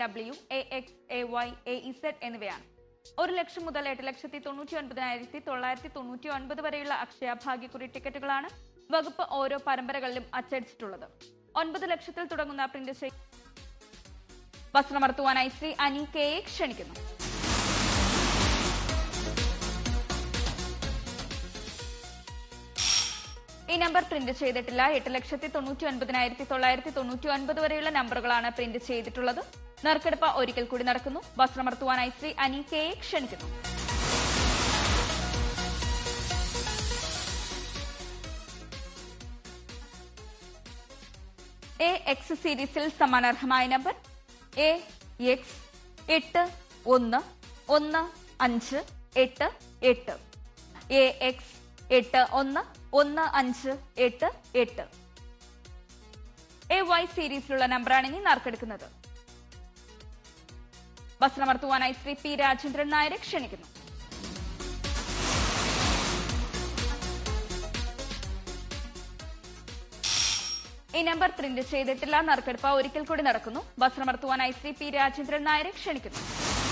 W A X A Y A Z എന്നിവയാണ് ഒരു ലക്ഷം മുതൽ എട്ട് ലക്ഷത്തി തൊണ്ണൂറ്റി ഒൻപതിനായിരത്തി തൊള്ളായിരത്തി തൊണ്ണൂറ്റി ഒൻപത് വരെയുള്ള അക്ഷയ ഭാഗ്യക്കുറി ടിക്കറ്റുകളാണ് വകുപ്പ് ഓരോ പരമ്പരകളിലും അച്ചടിച്ചിട്ടുള്ളത് ഒൻപത് ലക്ഷത്തിൽ തുടങ്ങുന്ന പ്രിന്റ് ചെയ് വസ്ത്രമർത്തുവാനായി ശ്രീ അനി കെയെ ക്ഷണിക്കുന്നു ഈ നമ്പർ പ്രിന്റ് ചെയ്തിട്ടില്ല എട്ട് ലക്ഷത്തി തൊണ്ണൂറ്റി ഒൻപതിനായിരത്തി തൊള്ളായിരത്തി തൊണ്ണൂറ്റി ഒൻപത് വരെയുള്ള നമ്പറുകളാണ് പ്രിന്റ് ചെയ്തിട്ടുള്ളത് നറുക്കെടുപ്പ് ഒരിക്കൽ കൂടി നടക്കുന്നു വസ്ത്രമർത്തുവാനായി ശ്രീ അനി കെയെ ക്ഷണിക്കുന്നു എ എക്സ് സീരീസിൽ സമാനാർഹമായ നമ്പർ എ എക്സ് എട്ട് ഒന്ന് ഒന്ന് അഞ്ച് എട്ട് എട്ട് എ എക്സ് എട്ട് ഒന്ന് ഒന്ന് അഞ്ച് എട്ട് എട്ട് എ വൈ സീരീസിലുള്ള നമ്പറാണ് ഇനി നറുക്കെടുക്കുന്നത് വസ്ത്രമർത്തുവാനായി ശ്രീ പി രാജേന്ദ്രൻ നായരെ ക്ഷണിക്കുന്നു ഈ നമ്പർ പ്രിന്റ് ചെയ്തിട്ടില്ല നറുക്കെടുപ്പ് ഒരിക്കൽ കൂടി നടക്കുന്നു വസ്ത്രമർത്തുവാനായി ശ്രീ പി രാജേന്ദ്രൻ നായരെ ക്ഷണിക്കുന്നു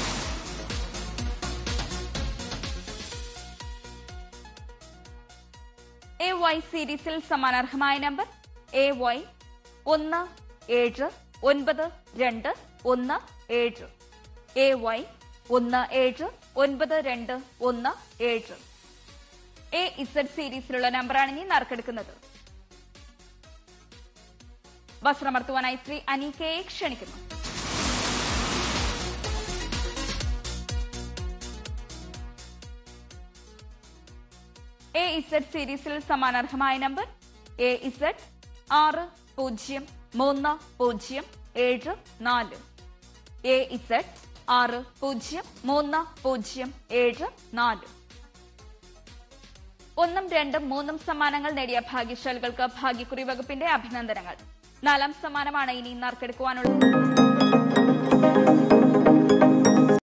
എ വൈ സീരീസിൽ സമാനാർഹമായ നമ്പർ എ വൈ ഒന്ന് ഏഴ് ഒൻപത് രണ്ട് ഒന്ന് ഏഴ് എ വൈ ഒന്ന് ഏഴ് ഒൻപത് രണ്ട് ഒന്ന് ഏഴ് എ ഇസഡ് സീരീസിലുള്ള നമ്പറാണ് ഇനി നറുക്കെടുക്കുന്നത് വസ്ത്രമർത്തുവാനായി ശ്രീ അനീകയെ ക്ഷണിക്കുന്നു എ ഇസഡ് സീരീസിൽ സമാനാർഹമായ നമ്പർ എ ഇസഡ് ആറ് പൂജ്യം മൂന്ന് പൂജ്യം ഏഴ് നാല് എ ഇസഡ് ആറ് പൂജ്യം മൂന്ന് പൂജ്യം ഏഴ് നാല് ഒന്നും രണ്ടും മൂന്നും സമ്മാനങ്ങൾ നേടിയ ഭാഗ്യശാലികൾക്ക് ഭാഗ്യക്കുറി വകുപ്പിന്റെ അഭിനന്ദനങ്ങൾ നാലാം സമ്മാനമാണ് ഇനി നറുക്കെടുക്കുവാനുള്ളത്